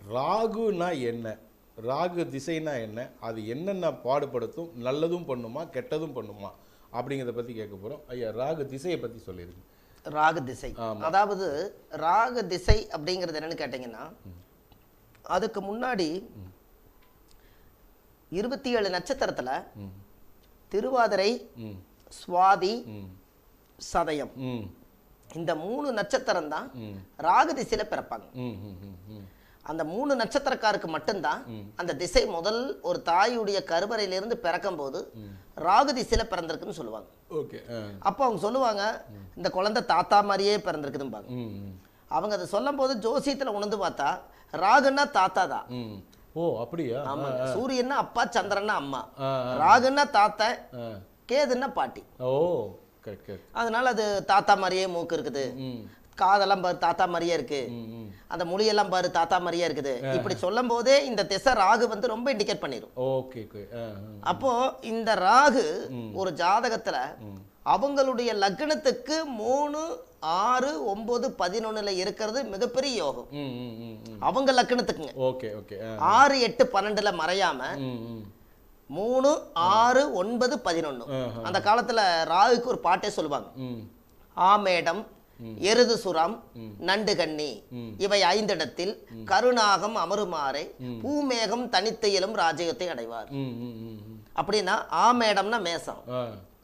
ராகுனா என்ன ராகு திசைனா என்ன அது என்னென்ன பாடுபடுத்தும் நல்லதும் பண்ணுமா கெட்டதும் பண்ணுமா அப்படிங்கிறத பத்தி கேட்க போறோம் ஐயா ராகு திசையை பத்தி சொல்லிருங்க ராகு திசை அதாவது ராகு திசை அப்படிங்கிறது என்னன்னு கேட்டிங்கன்னா அதுக்கு முன்னாடி இருபத்தி ஏழு நட்சத்திரத்துல ம் திருவாதிரை ம் சுவாதி ம் சதயம் ம் இந்த மூணு நட்சத்திரம் தான் ம் ராகு திசையில பிறப்பாங்க ம் ம் ம் ம் அந்த மூணு நட்சத்திரக்காருக்கு மட்டும்தான் அந்த திசை முதல் ஒரு தாயுடைய கருவறையிலிருந்து பிறக்கும் போது ராகு திசையில பிறந்திருக்குன்னு சொல்லுவாங்க ஓகே ஆ அப்போ அவங்க சொல்லுவாங்க இந்த குழந்தை தாத்தா மாதிரியே பிறந்திருக்குதும்பாங்க ம் ம் அவங்க அதை சொல்லும் போது ஜோசியத்துல உணர்ந்து பார்த்தா ராகுன்னா தாத்தா தான் ம் ஓ அப்படியா ஆமாங்க சூரியன்னா அப்பா சந்திரன்னா அம்மா ஆ ராகுன்னா தாத்தா ஆ கேதுன்னா பாட்டி ஓ கரெக்ட் கரெக்ட் அதனால அது தாத்தா மாதிரியே மூக்கு இருக்குது ம் காதெல்லாம் பாரு தாத்தா மாதிரியே இருக்கு ம் ம் அந்த மொழியெல்லாம் பாரு தாத்தா மாதிரியே இருக்குது இப்படி சொல்லும் போதே இந்த திசை ராகு வந்து ரொம்ப இண்டிகேட் பண்ணிடும் ஓகே ஓகே ஆ ஆ. அப்போ இந்த ராகு ஒரு ஜாதகத்துல அவங்களுடைய லக்னத்துக்கு மூணு ஆறு ஒன்பது பதினொன்னுல இருக்கிறது மிகப்பெரிய யோகம் ம் ம் ம் ம் அவங்க லக்னத்துக்குங்க ஓகே ஓகே ஆ ஆறு எட்டு பன்னெண்டுல மறையாம ம் ம் மூணு ஆறு ஒன்பது பதினொன்னு ஆஹா. அந்த காலத்துல ராகுக்கு ஒரு பாட்டே சொல்லுவாங்க ம் ஆமேடம் எருது சுரம் நண்டு கண்ணி இவை ஐந்திடத்தில் கருணாகம் அமருமாறே பூமேகம் தனித்தையிலும் ராஜ்யத்தை அடைவார் ம் ம் ம் ம் அப்படின்னா ஆமேடம்னா மேசம் ஆ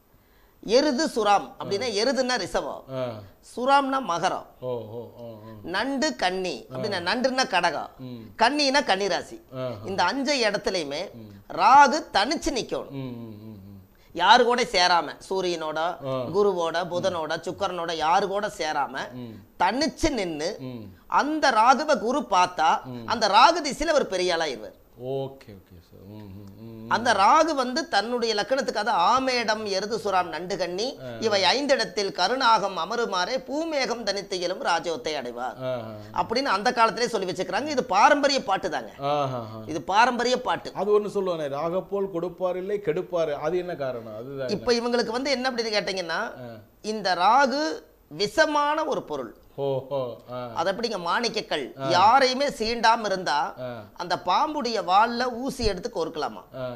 எருது சுரம் அப்படின்னா எருதுன்னா ரிசவம் ஆ சுராம்னா மகரம் ஓ ஓ ஓ ஓ நண்டு கன்னி அப்படின்னா நண்டுன்னா கடகம் கன்னினா கன்னிராசி ஆ இந்த அஞ்சு இடத்துலையுமே ராகு தனிச்சு நிக்கணும் ம் ம் ம் ம் யாரு கூட சேராம சூரியனோட குருவோட புதனோட சுக்கரனோட யாரு கூட சேராம தனிச்சு நின்னு ம் அந்த ராகுவ குரு பார்த்தா அந்த ராகு திசையில ஒரு பெரிய ஆளா இருவார் ஓகே ஓகே சார் ம் ம் ம் அந்த ராகு வந்து தன்னுடைய லக்கணத்துக்கு அது ஆமேடம் எருது சுறாம் நண்டு கண்ணி இவை ஐந்திடத்தில் கருணாகம் அமருமாறே பூமேகம் தனித்தையிலும் ராஜோத்தை அடைவார் ஆ அப்படின்னு அந்த காலத்திலே சொல்லி வச்சுக்கிறாங்க இது பாரம்பரிய பாட்டு தாங்க ஆ ஆ ஆ இது பாரம்பரிய பாட்டு அது ஒண்ணு சொல்லுவானே ராகப்போல் கொடுப்பார் இல்லை கெடுப்பார் அது என்ன காரணம் அதுதான் இப்ப இவங்களுக்கு வந்து என்ன அப்படின்னு கேட்டீங்கன்னா இந்த ராகு விஷமான ஒரு பொருள் ஓ ஓ ஆ அது எப்படிங்க மாணிக்கக்கல் யாரையுமே சீண்டாம இருந்தா ஆ. அந்த பாம்புடைய வால்ல ஊசி எடுத்து கோர்க்கலாமா ஆ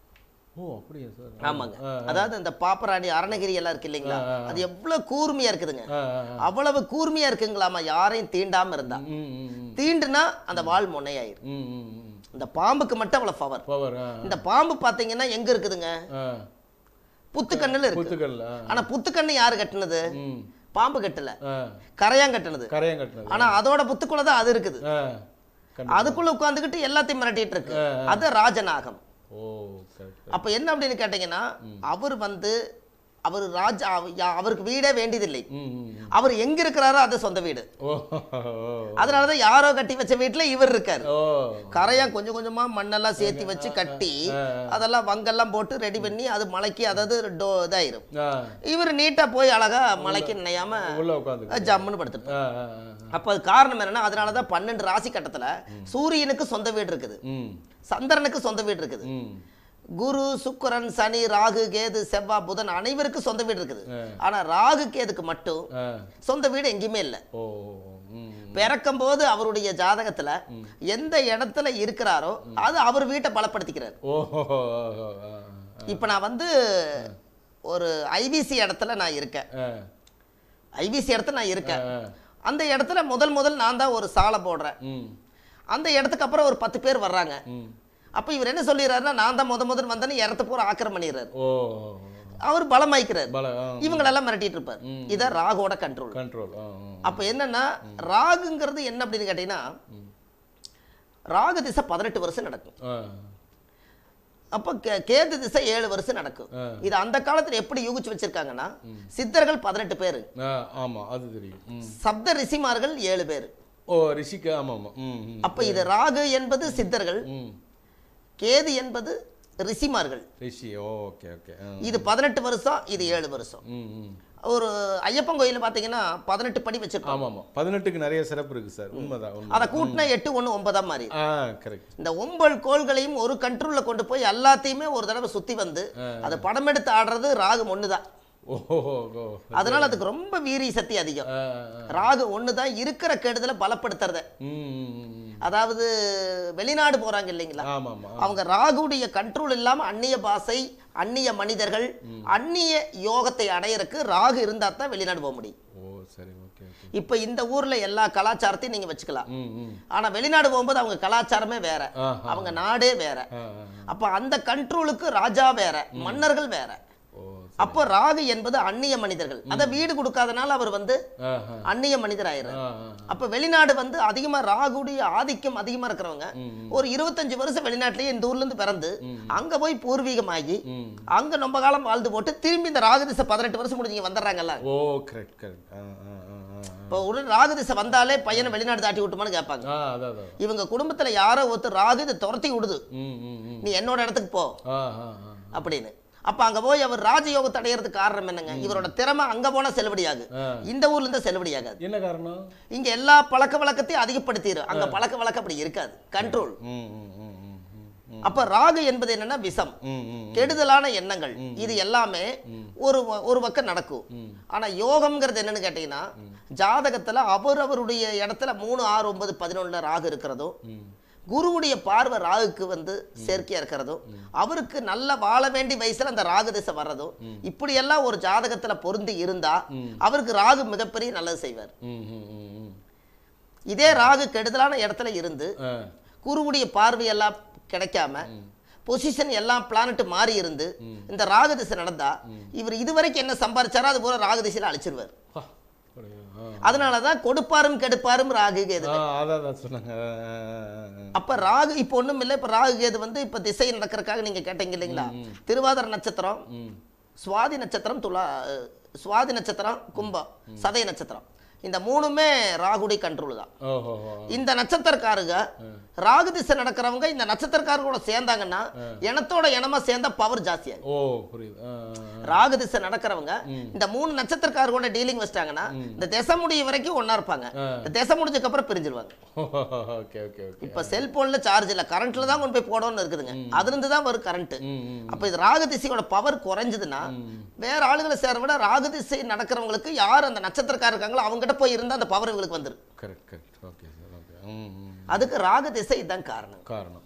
ஓ அப்படியா சார் ஆமாங்க அதாவது அந்த பாப்பராணி அரணகிரி எல்லாம் இருக்கு இல்லைங்களா அது எவ்வளவு கூர்மையா இருக்குதுங்க ஆ ஆ அவ்வளவு கூர்மையா இருக்குங்களாமா யாரையும் தீண்டாம இருந்தா ம் ம் ம் தீண்டுனா அந்த வால் முனையாயிரும் ம் ம் ம் இந்த பாம்புக்கு மட்டும் அவ்வளவு பவர் பவர் ஆ இந்த பாம்பு பாத்தீங்கன்னா எங்க இருக்குதுங்க ஆ புத்துக்கண்ணுல இருக்கு புத்துக்கல் ஆ ஆனா புத்துக்கண்ணு யாரு கட்டுனது ம் பாம்பு கட்டல ஆ கரையான் கட்டுனது கரையம் கட்டினது ஆனா அதோட புத்துக்குள்ள தான் அது இருக்குது ஆ கண்டி- அதுக்குள்ள உட்கார்ந்துகிட்டு எல்லாத்தையும் மிரட்டிட்டு இருக்கு அது ராஜநாகம் ஓ கரெக்ட் அப்ப என்ன அப்படின்னு கேட்டீங்கன்னா அவர் வந்து அவர் ராஜா அவ- யா- அவருக்கு வீடே வேண்டியதில்லை ம் ம் ம். அவர் எங்க இருக்கிறாரோ அது சொந்த வீடு ஓ ஓ அதனாலதான் யாரோ கட்டி வச்ச வீட்டுல இவர் இருக்காரு ஓ கரையான் கொஞ்சம் கொஞ்சமா மண்ணெல்லாம் சேர்த்து வச்சு கட்டி அதெல்லாம் வங்கெல்லாம் போட்டு ரெடி பண்ணி அது மலைக்கு அதாவது டோ இதாயிரும் ஆ இவர் நீட்டா போய் அழகா மலைக்கு நினையாம உள்ள உட்காந்து ஜம்முன்னு படுத்துட்டு ஆ ஆ ஆ. அப்ப அது காரணம் என்னன்னா அதனாலதான் பன்னெண்டு ராசி கட்டத்துல சூரியனுக்கு சொந்த வீடு இருக்குது ம் சந்திரனுக்கு சொந்த வீடு இருக்குது ம் குரு சுக்கிரன் சனி ராகு கேது செவ்வாய் புதன் அனைவருக்கும் சொந்த வீடு இருக்குது ஆனா ராகு கேதுக்கு மட்டும் ஆ சொந்த வீடு எங்கேயுமே இல்லை ஓ ம் பிறக்கும் போது அவருடைய ஜாதகத்துல எந்த இடத்துல இருக்கிறாரோ அது அவர் வீட்டை பலப்படுத்திக்கிறார் ஓ ஓ ஓ ஆ இப்ப நான் வந்து ஒரு ஐபிசி இடத்துல நான் இருக்கேன் ஆ ஐபிசி இடத்துல நான் இருக்கேன் ஆ. அந்த இடத்துல முதல் முதல் நான் தான் ஒரு சாலை போடுறேன் ம் அந்த இடத்துக்கு அப்புறம் ஒரு பத்து பேர் வர்றாங்க ம் அப்ப இவர் என்ன சொல்லிடுறாருன்னா நான் தான் முத முதல் வந்தேன்னு இடத்த பூரா ஆக்கிரம் பண்ணிடுறாரு ஓ அவர் பலமாய்க்கிறார் பல ஆ இவங்களெல்லாம் மிரட்டிட்டு இருப்பார் இதான் ராகோட கண்ட்ரோல் கண்ட்ரோல் ஆ ஆ. அப்ப என்னன்னா ராகுங்கிறது என்ன அப்படின்னு கேட்டீங்கன்னா ராகு திசை பதினெட்டு வருஷம் நடக்கும் ஆ அப்ப கே- கேது திசை ஏழு வருஷம் நடக்கும் ஆ. இது அந்த காலத்துல எப்படி யூகிச்சு வச்சிருக்காங்கன்னா சித்தர்கள் பதினெட்டு பேரு ஆ ஆமா அது தெரியும் ம் சப்த ரிஷிமார்கள் ஏழு பேர் ஓ ரிஷிகா ஆமா ஆமா ம் ம் அப்ப இது ராகு என்பது சித்தர்கள் ம் கேது என்பது ரிஷிமார்கள் ரிஷி ஓகே ஓகே ஆ இது பதினெட்டு வருஷம் இது ஏழு வருஷம் ம் ம் ஒரு ஐயப்பன் கோயில்ல பாத்தீங்கன்னா பதினெட்டு படி வச்சிருக்கோம் ஆமா ஆமா பதினெட்டுக்கு நிறைய சிறப்பு இருக்கு சார் உண்மைதான் உண்மை அதை கூட்டினா எட்டு ஒண்ணு ஒன்பதாம் மாதிரி ஆ கரெக்ட் இந்த ஒன்பது கோள்களையும் ஒரு கண்ட்ரோல்ல கொண்டு போய் எல்லாத்தையுமே ஒரு தடவை சுத்தி வந்து அதை படம் எடுத்து ஆடுறது ராகு ஒண்ணுதான் ஓ ஓ அதனால அதுக்கு ரொம்ப வீரிய சக்தி அதிகம் ஆ ஆ. ராகு ஒண்ணுதான் இருக்கிற கெடுதலை பலப்படுத்துறத ம் ம், ம் அதாவது வெளிநாடு போறாங்க இல்லைங்களா ஆமா ஆமா அவங்க ராகுடைய கண்ட்ரோல் இல்லாம அந்நிய பாஷை அந்நிய மனிதர்கள் அந்நிய யோகத்தை அடையறக்கு ராகு இருந்தா தான் வெளிநாடு போக முடியும் ஓ சரி ஓகே ஓகே இப்ப இந்த ஊர்ல எல்லா கலாச்சாரத்தையும் நீங்க வச்சுக்கலாம் ம் ம் ஆனா வெளிநாடு போகும்போது அவங்க கலாச்சாரமே வேற ஆஹா. அவங்க நாடே வேற ஆ ஆ, ஆ. அப்ப அந்த கண்ட்ரோலுக்கு ராஜா வேற மன்னர்கள் வேற ஓ அப்போ ராகு என்பது அந்நிய மனிதர்கள் அத வீடு கொடுக்காதனால அவர் வந்து ஆஹா. அந்நிய மனிதர் ஆயிடுறாரு ஆ ஆ அப்ப வெளிநாடு வந்து அதிகமா ராகுடைய ஆதிக்கம் அதிகமா இருக்கிறவங்க ஒரு இருபத்தஞ்சு வருஷம் வெளிநாட்டிலேயே இந்த ஊர்ல இருந்து பிறந்து அங்க போய் பூர்வீகமாகி ம் அங்க ரொம்ப காலம் வாழ்ந்து போட்டு திரும்பி இந்த ராகு திசை பதினெட்டு வருஷம் முடிஞ்சு இங்க வந்துடுறாங்கல்ல ஓ கரெக்ட் கரெக்ட் ஆ ஆ ஆ ஆ இப்போ ஒரு ராகு திசை வந்தாலே பையனை வெளிநாடு தாட்டி விட்டுமான்னு கேட்பாங்க ஆ அதான் அதான் இவங்க குடும்பத்துல யாரோ ஒருத்தர் ராகு இதை துரத்தி விடுது ம் ம் ம் நீ என்னோட இடத்துக்கு போ ஆ ஆ ஆ அப்படின்னு அப்ப அங்க போய் அவர் ராஜயோகத்தை அடையறதுக்கு காரணம் என்னங்க இவரோட திறமை அங்க போனா செல்லுபடியாகு ஆ. இந்த ஊர்ல இருந்து செல்லுபடியாகாது என்ன காரணம் இங்க எல்லா பழக்க வழக்கத்தையும் அதிகப்படுத்திடும் அங்க பழக்க வழக்கம் அப்படி இருக்காது கண்ட்ரோல் ம் ம் ம் ம் ம் ம் அப்ப ராகு என்பது என்னன்னா விஷம் ம் ம் கெடுதலான எண்ணங்கள் இது எல்லாமே ஒரு வ- ஒரு பக்கம் நடக்கும் ஆனா யோகம்ங்கிறது என்னன்னு கேட்டீங்கன்னா ஜாதகத்துல அவரவருடைய இடத்துல மூணு ஆறு ஒன்பது பதினொன்னுல ராகு இருக்கிறதும் ம் குருவுடைய பார்வை ராகுக்கு வந்து சேர்க்கையா இருக்கிறதும் அவருக்கு நல்ல வாழ வேண்டிய வயசுல அந்த ராகு திசை வர்றதும் இப்படியெல்லாம் ஒரு ஜாதகத்துல பொருந்தி இருந்தா அவருக்கு ராகு மிகப்பெரிய நல்லது செய்வார் ம் ம் ம் ம் இதே ராகு கெடுதலான இடத்துல இருந்து ஆ குருவுடைய பார்வையெல்லாம் கிடைக்காம பொசிஷன் எல்லாம் பிளானட் மாறி இருந்து இந்த ராகு திசை நடந்தா இவர் இதுவரைக்கும் என்ன சம்பாரிச்சாரோ அது போல ராகு திசையில அழிச்சிருவார் பா, அப்படியா? ஆ. அதனாலதான் கொடுப்பாரும் கெடுப்பாரும் ராகு கேது ஆ அதான் அதான் சொன்னாங்க ஆ, ஆ, ஆ, ஆ. அப்ப ராகு இப்ப ஒண்ணும் இல்லை இப்ப ராகு கேது வந்து இப்ப திசை நடக்கிறதுக்காக நீங்க கேட்டீங்க இல்லைங்களா திருவாதிர நட்சத்திரம் ம் சுவாதி நட்சத்திரம் துலா அஹ், சுவாதி நட்சத்திரம் கும்பம் சதய நட்சத்திரம் இந்த மூணுமே ராகுடைய கண்ட்ரோல் தான் ஓஹோ இந்த நட்சத்திரக்காரங்க ராகு திசை நடக்கிறவங்க இந்த நட்சத்திரக்காரங்க கூட சேர்ந்தாங்கன்னா இனத்தோட இனமா சேர்ந்தா பவர் ஜாஸ்தியாகும் ஓ புரியுது ஆ, ஆ, ஆ. ராகு திசை நடக்கிறவங்க இந்த மூணு நட்சத்திரக்காரர் கூட டீலிங் வச்சிட்டாங்கன்னா இந்த திசை முடிய வரைக்கும் ஒண்ணா இருப்பாங்க இந்த திசை முடிஞ்சதுக்கு அப்புறம் பிரிஞ்சிருவாங்க ஓகே ஓகே ஓகே இப்ப செல்போன்ல சார்ஜ் இல்ல கரண்ட்ல தான் கொண்டு போய் போடணும்னு இருக்குதுங்க அதுல இருந்து தான் வரும் கரண்ட் ம் ம் அப்ப இது ராகு திசையோட பவர் குறைஞ்சதுன்னா வேற ஆளுகளை சேர விட ராகு திசை நடக்கிறவங்களுக்கு யார் அந்த நட்சத்திரக்காரர் இருக்காங்களோ அவங்ககிட்ட போய் இருந்தா அந்த பவர் இவங்களுக்கு வந்துரும் correct correct okay sir okay ம் ம் அதுக்கு ராகு திசை இதுதான் காரணம் காரணம்